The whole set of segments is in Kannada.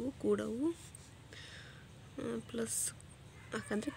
ಕಳೆಯವು ಕೂಡವು ಪ್ಲಸ್ ಯಾಕಂದರೆ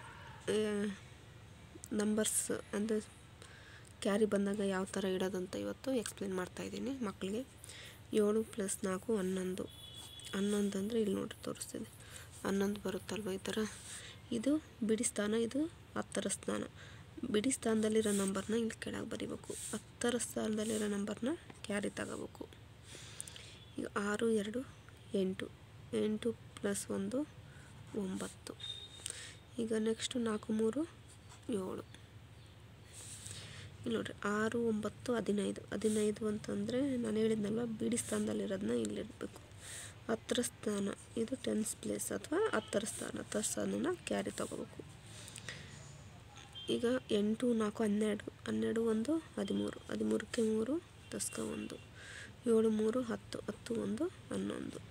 ನಂಬರ್ಸ್ ಅಂದರೆ ಕ್ಯಾರಿ ಬಂದಾಗ ಯಾವ ಥರ ಇಡೋದಂತ ಇವತ್ತು ಎಕ್ಸ್ಪ್ಲೇನ್ ಮಾಡ್ತಾಯಿದ್ದೀನಿ ಮಕ್ಕಳಿಗೆ ಏಳು ಪ್ಲಸ್ ನಾಲ್ಕು ಹನ್ನೊಂದು ಹನ್ನೊಂದು ಅಂದರೆ ಇಲ್ಲಿ ನೋಡಿ ತೋರಿಸ್ತಿದೆ ಹನ್ನೊಂದು ಬರುತ್ತಲ್ವ ಈ ಥರ ಇದು ಬಿಡಿ ಸ್ಥಾನ ಇದು ಹತ್ತರ ಸ್ಥಾನ ಬಿಡಿ ಸ್ಥಾನದಲ್ಲಿರೋ ನಂಬರ್ನ ಇಲ್ಲಿ ಕೆಳಗೆ ಬರಿಬೇಕು ಹತ್ತರ ಸ್ಥಾನದಲ್ಲಿರೋ ನಂಬರ್ನ ಕ್ಯಾರಿ ತಗೋಬೇಕು ಈಗ ಆರು ಎರಡು ಎಂಟು ಎಂಟು ಪ್ಲಸ್ ಒಂದು ಒಂಬತ್ತು ಈಗ ನೆಕ್ಸ್ಟು ನಾಲ್ಕು ಮೂರು ಏಳು ಇಲ್ಲಿ ನೋಡ್ರಿ ಆರು ಒಂಬತ್ತು ಹದಿನೈದು ಹದಿನೈದು ಅಂತಂದರೆ ನಾನು ಹೇಳಿದ್ನಲ್ವ ಬಿಡಿ ಸ್ಥಾನದಲ್ಲಿರೋದನ್ನ ಇಲ್ಲಿಡಬೇಕು ಹತ್ತರ ಸ್ಥಾನ ಇದು ಟೆನ್ಸ್ ಪ್ಲೇಸ್ ಅಥವಾ ಹತ್ತರ ಸ್ಥಾನ ಹತ್ತರ ಸ್ಥಾನನ ಕ್ಯಾರಿ ತಗೋಬೇಕು ಈಗ ಎಂಟು ನಾಲ್ಕು ಹನ್ನೆರಡು ಹನ್ನೆರಡು ಒಂದು ಹದಿಮೂರು ಹದಿಮೂರಕ್ಕೆ ಮೂರು ದಸ್ಕ ಒಂದು ಏಳು ಮೂರು ಹತ್ತು ಹತ್ತು ಒಂದು ಹನ್ನೊಂದು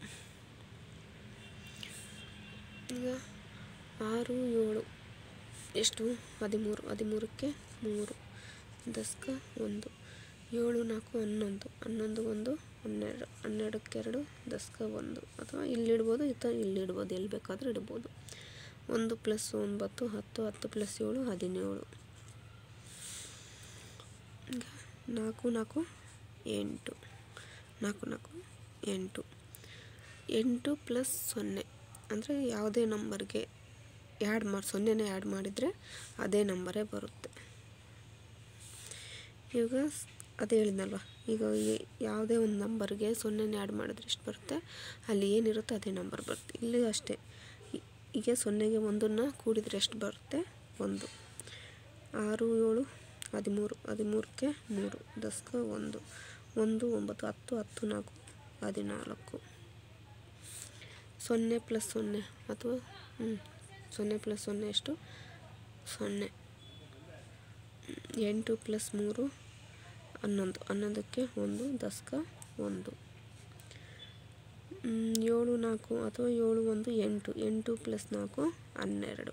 ಈಗ ಆರು ಏಳು ಎಷ್ಟು ಹದಿಮೂರು ಹದಿಮೂರಕ್ಕೆ ಮೂರು ದಸ್ಕ ಒಂದು ಏಳು ನಾಲ್ಕು ಹನ್ನೊಂದು ಹನ್ನೊಂದು ಒಂದು ಹನ್ನೆರಡು ಹನ್ನೆರಡಕ್ಕೆ ಎರಡು ದಸ್ಕ ಒಂದು ಅಥವಾ ಇಲ್ಲಿಡ್ಬೋದು ಅಥವಾ ಇಲ್ಲಿಡ್ಬೋದು ಎಲ್ಲಿ ಬೇಕಾದರೂ ಇಡ್ಬೋದು ಒಂದು ಪ್ಲಸ್ ಒಂಬತ್ತು ಹತ್ತು ಹತ್ತು ಪ್ಲಸ್ ಏಳು ಹದಿನೇಳು ಈಗ ನಾಲ್ಕು ನಾಲ್ಕು ಎಂಟು ನಾಲ್ಕು ನಾಲ್ಕು ಎಂಟು ಎಂಟು ಪ್ಲಸ್ ಸೊನ್ನೆ ಅಂದರೆ ಯಾವುದೇ ನಂಬರ್ಗೆ ಆ್ಯಡ್ ಮಾಡಿ ಸೊನ್ನೆನೇ ಆ್ಯಡ್ ಮಾಡಿದರೆ ಅದೇ ನಂಬರೇ ಬರುತ್ತೆ ಈಗ ಸ್- ಅದೇ ಹೇಳಿದ್ನಲ್ವ ಈಗ ಈ- ಯಾವುದೇ ಒಂದು ನಂಬರ್ಗೆ ಸೊನ್ನೆನೇ ಆ್ಯಡ್ ಮಾಡಿದ್ರೆ ಎಷ್ಟು ಬರುತ್ತೆ ಅಲ್ಲಿ ಏನಿರುತ್ತೋ ಅದೇ ನಂಬರ್ ಬರುತ್ತೆ ಇಲ್ಲಿ ಅಷ್ಟೇ ಈ- ಈಗ ಸೊನ್ನೆಗೆ ಒಂದನ್ನು ಕೂಡಿದರೆ ಎಷ್ಟು ಬರುತ್ತೆ ಒಂದು ಆರು ಏಳು ಹದಿಮೂರು ಹದಿಮೂರಕ್ಕೆ ಮೂರು ದಸ್ಕ ಒಂದು ಒಂದು ಒಂಬತ್ತು ಹತ್ತು ಹತ್ತು ನಾಲ್ಕು ಹದಿನಾಲ್ಕು ಸೊನ್ನೆ ಪ್ಲಸ್ ಸೊನ್ನೆ ಅಥವಾ ಹ್ಞೂ ಸೊನ್ನೆ ಪ್ಲಸ್ ಸೊನ್ನೆ ಎಷ್ಟು ಸೊನ್ನೆ ಎಂಟು ಪ್ಲಸ್ ಮೂರು ಹನ್ನೊಂದು ಹನ್ನೊಂದಕ್ಕೆ ಒಂದು ದಸ್ಕ ಒಂದು ಮ್, ಏಳು ನಾಲ್ಕು ಅಥವಾ ಏಳು ಒಂದು ಎಂಟು ಎಂಟು ಪ್ಲಸ್ ನಾಲ್ಕು ಹನ್ನೆರಡು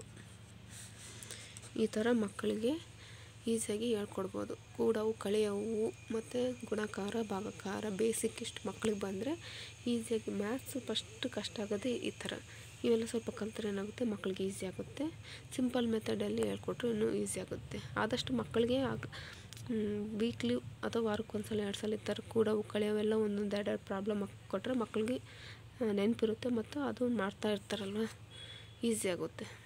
ಈ ಥರ ಮಕ್ಕಳಿಗೆ ಈಸಿಯಾಗಿ ಹೇಳ್ಕೊಡ್ಬೋದು ಕೂಡವು ಕಳೆಯವು ಮತ್ತು ಗುಣಕಾರ ಭಾಗಕಾರ ಬೇಸಿಕ್ ಇಷ್ಟು ಮಕ್ಳಿಗೆ ಬಂದರೆ ಈಸಿಯಾಗಿ ಮ್ಯಾಥ್ಸು ಫಸ್ಟ್ ಕಷ್ಟ ಆಗೋದೇ ಈ ಥರ ಇವೆಲ್ಲ ಸ್ವಲ್ಪ ಕಲ್ತ್ರೆ ಏನಾಗುತ್ತೆ ಮಕ್ಕಳಿಗೆ ಈಸಿ ಆಗುತ್ತೆ ಸಿಂಪಲ್ ಮೆಥಡಲ್ಲಿ ಹೇಳ್ಕೊಟ್ರು ಇನ್ನೂ ಈಸಿ ಆಗುತ್ತೆ ಆದಷ್ಟು ಮಕ್ಕಳಿಗೆ ಆಗ ವೀಕ್ಲಿ ಅಥವಾ ವಾರಕ್ಕೊಂದ್ಸಲ ಎರಡು ಸಲ ಈ ಥರ ಕೂಡವು ಕಳೆಯವೆಲ್ಲ ಒಂದೊಂದು ಎರಡು ಎರಡು ಪ್ರಾಬ್ಲಮ್ ಕೊಟ್ಟರೆ ಮಕ್ಕಳಿಗೆ ನೆನಪಿರುತ್ತೆ ಮತ್ತು ಅದು ಮಾಡ್ತಾ ಇರ್ತಾರಲ್ವ ಈಸಿ ಆಗುತ್ತೆ